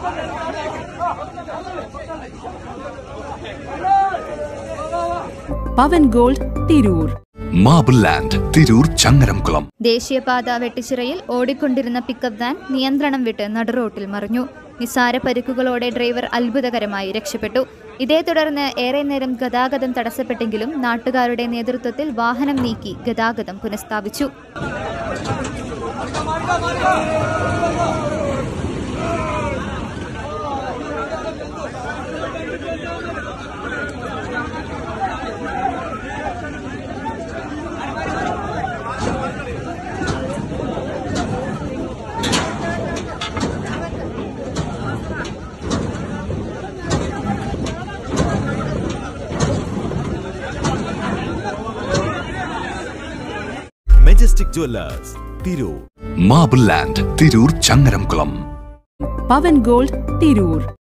പവൻ Gold Tirur Marble Land Tirur Changaramkulam ദേശീയപാത വെട്ടിച്ചിറയിൽ ഓടിക്കൊണ്ടിരുന്ന പിക്കപ്പ് വാൻ നിയന്ത്രണം വിട്ട് നടുറോട്ടിൽ മറിഞ്ഞു നിസാര പരിക്കുകളോടെ ഡ്രൈവർ അത്ഭുതകരമായി രക്ഷപ്പെട്ടു ഇതേ തുടർന്ന് ഏറെ നേരം ഗതാഗതം തടസ്സപ്പെട്ടെങ്കിലും നാട്ടുകാരുടെ നേതൃത്വത്തിൽ വാഹനം നീക്കി ഗതാഗതം പുനഃസ്ഥാപിച്ചു Majestic Jewellers Tirur Marble Land Tirur Changaramkulam Pavan Gold Tirur